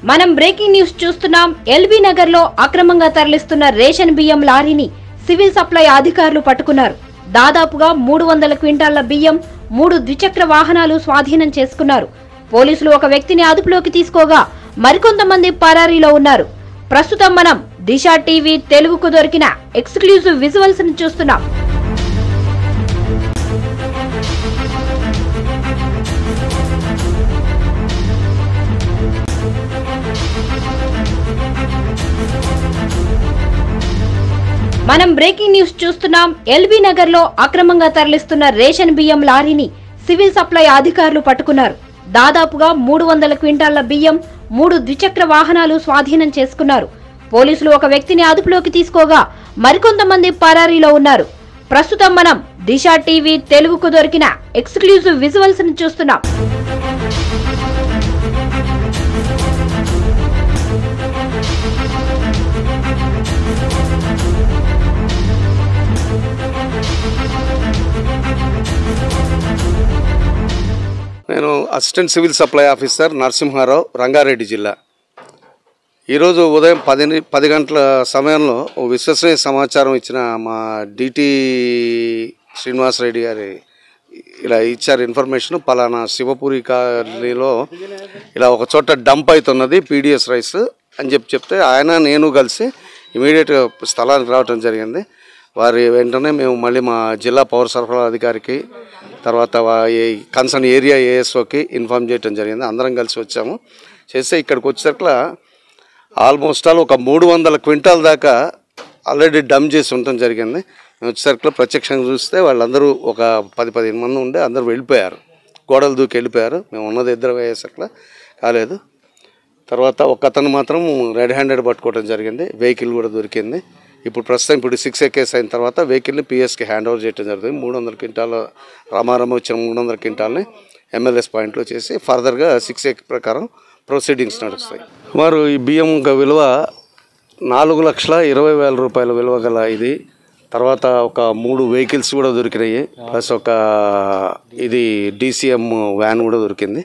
మనం breaking news చూస్తున్నాం LB Nagar లో అక్రమంగా తరలిస్తున్న రేషన్ బియ్యం లారీని సివిల్ సప్లై అధికారులు పట్టుకున్నారు దాదాపుగా మూడు వందల క్వింటాళ్ల బియ్యం మూడు ద్విచక్ర వాహనాలు స్వాధీనం చేసుకున్నారు పోలీసులు ఒక వ్యక్తిని అదుపులోకి తీసుకోగా మరికొంతమంది పరారీలో ఉన్నారు ప్రస్తుతం మనం దిశ టీవీ తెలుగుకు దొరికిన ఎక్స్క్లూజివ్ విజువల్స్ ని చూస్తున్నాం మనం బ్రేకింగ్ న్యూస్ చూస్తున్నాం ఎల్బీ నగర్ లో అక్రమంగా తరలిస్తున్న రేషన్ బియ్యం లారీని సివిల్ సప్లై అధికారులు పట్టుకున్నారు దాదాపుగా మూడు వందల క్వింటాళ్ల బియ్యం మూడు ద్విచక్ర వాహనాలు స్వాధీనం చేసుకున్నారు పోలీసులు ఒక వ్యక్తిని అదుపులోకి తీసుకోగా మరికొంతమంది పరారీలో ఉన్నారు ప్రస్తుతం మనం దిశ టీవీ తెలుగుకు దొరికిన ఎక్స్క్లూజివ్ విజువల్స్ ని చూస్తున్నాం నేను assistant civil supply officer Narasimha Rao Rangareddy జిల్లా ఈరోజు ఉదయం పది ని- పది గంటల సమయంలో ఓ విశ్వసనీయ సమాచారం ఇచ్చిన మా డిటి శ్రీనివాసరెడ్డి గారి ఇలా ఇచ్చారు ఇన్ఫర్మేషన్ పలానా శివపురి కాలనీలో ఇలా ఒక చోట డంప్ అవుతున్నది పీడిఎస్ రైస్ అని చెప్పి చెప్తే ఆయన నేను కలిసి ఇమీడియట్గా స్థలానికి రావడం జరిగింది వారి వెంటనే మేము మళ్ళీ మా జిల్లా పౌర సరఫరా అధికారికి తర్వాత కన్సర్న్ ఏరియా ఏఎస్ఓకి ఇన్ఫామ్ చేయడం జరిగింది అందరం కలిసి వచ్చాము చేస్తే ఇక్కడికి వచ్చేసరికి ఆల్మోస్ట్ ఆల్ ఒక మూడు వందల క్వింటాల్ దాకా ఆల్రెడీ డమ్ చేసి ఉండటం జరిగింది మేము వచ్చేసరికి ప్రత్యక్షంగా చూస్తే వాళ్ళందరూ ఒక పది పదిహేను మంది ఉండే అందరూ వెళ్ళిపోయారు గోడలు దూకి వెళ్ళిపోయారు మేము ఉన్నది ఇద్దరు వేసేసరికి కాలేదు తర్వాత ఒక అతను మాత్రం రెడ్ హ్యాండెడ్ పట్టుకోవడం జరిగింది వెహికల్ కూడా దొరికింది ఇప్పుడు ప్రస్తుతం ఇప్పుడు సిక్స్ ఏ కేసు అయిన తర్వాత వెహికల్ని పిఎస్కి హ్యాండ్ ఓవర్ చేయడం జరుగుతుంది మూడు వందల క్వింటాల రామారామ వచ్చిన మూడు వందల క్వింటాల్ని ఎమ్మెల్యేస్ పాయింట్లో చేసి ఫర్దర్గా సిక్స్ ఏ ప్రకారం ప్రొసీడింగ్స్ నడుస్తాయి సుమారు ఈ బియ్యం యొక్క విలువ నాలుగు లక్షల ఇరవై వేల రూపాయల విలువ గల ఇది తర్వాత ఒక మూడు వెహికల్స్ కూడా దొరికినాయి ప్లస్ ఒక ఇది డీసీఎం వ్యాన్ కూడా దొరికింది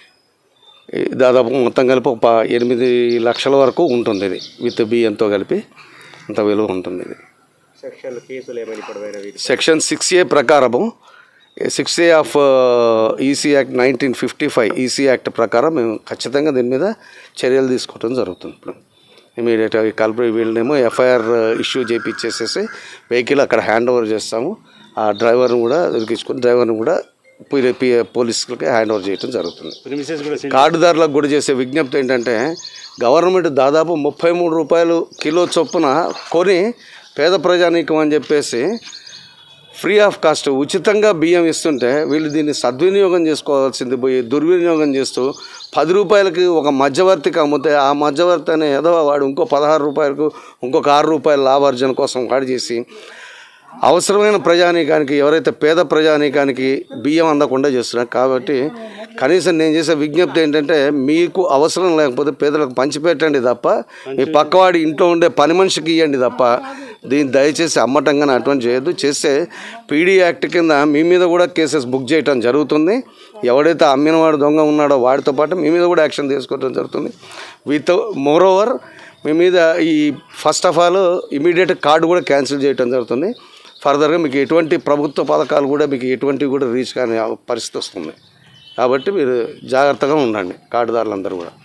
ఈ దాదాపు మొత్తం కలిపి ఒక ప- ఎనిమిది లక్షల వరకు ఉంటుంది ఇది విత్ బియ్యంతో కలిపి అంత విలువ ఉంటుంది ఇది సెక్షన్లు కేసులు ఏమైనా ఇప్పటివైనా వీటి సెక్షన్ సిక్స్ ఏ ప్రకారము six A of EC act nineteen fifty five EC act ప్రకారం మేము ఖచ్చితంగా దీని మీద చర్యలు తీసుకోవడం జరుగుతుంది ఇప్పుడు ఇమీడియట్గా ఈ కల్పరి వీళ్ళనేమో ఎఫ్ఐఆర్ ఇష్యూ చేపించేసేసి వెహికల్ అక్కడ హ్యాండ్ ఓవర్ చేస్తాము ఆ డ్రైవర్ని కూడా దొరికించుకొని డ్రైవర్ని కూడా పి- పి- పోలీసులకి హ్యాండ్ ఓవర్ చేయడం జరుగుతుంది ప్రిమిసెస్ కూడా కార్డుదారులకు కూడా చేసే విజ్ఞప్తి ఏంటంటే గవర్నమెంట్ దాదాపు ముప్పై మూడు రూపాయలు కిలో చొప్పున కొని పేద ప్రజానీకం అని చెప్పేసి ఫ్రీ ఆఫ్ కాస్ట్ ఉచితంగా బియ్యం ఇస్తుంటే వీళ్ళు దీన్ని సద్వినియోగం చేసుకోవాల్సింది పోయి దుర్వినియోగం చేస్తూ పది రూపాయలకి ఒక మధ్యవర్తికి అమ్మితే ఆ మధ్యవర్తి అనే ఏదో వాడు ఇంకో పదహారు రూపాయలకు ఇంకొక ఆరు రూపాయల లాభార్జన కోసం వాడు చేసి అవసరమైన ప్రజానీకానికి ఎవరైతే పేద ప్రజానీకానికి బియ్యం అందకుండా చేస్తున్నారు కాబట్టి కనీసం నేను చేసే విజ్ఞప్తి ఏంటంటే మీకు అవసరం లేకపోతే పేదలకు పంచిపెట్టండి తప్ప మీ పక్కవాడి ఇంట్లో ఉండే పని మనిషికి ఇవ్వండి తప్ప దీన్ని దయచేసి అమ్మటం కానీ అటువంటి చేయొద్దు చేస్తే పీడీ యాక్ట్ కింద మీ మీద కూడా కేసెస్ బుక్ చేయటం జరుగుతుంది ఎవడైతే అమ్మినవాడు దొంగ ఉన్నాడో వాడితో పాటు మీ మీద కూడా యాక్షన్ తీసుకోవడం జరుగుతుంది విత్ మోర్ ఓవర్ మీ మీద ఈ first of all immediate card కూడా క్యాన్సిల్ చేయడం జరుగుతుంది ఫర్దర్గా మీకు ఎటువంటి ప్రభుత్వ పథకాలు కూడా మీకు ఎటువంటివి కూడా రీచ్ కాని పరిస్థితి వస్తుంది కాబట్టి మీరు జాగ్రత్తగా ఉండండి కార్డుదారులందరూ కూడా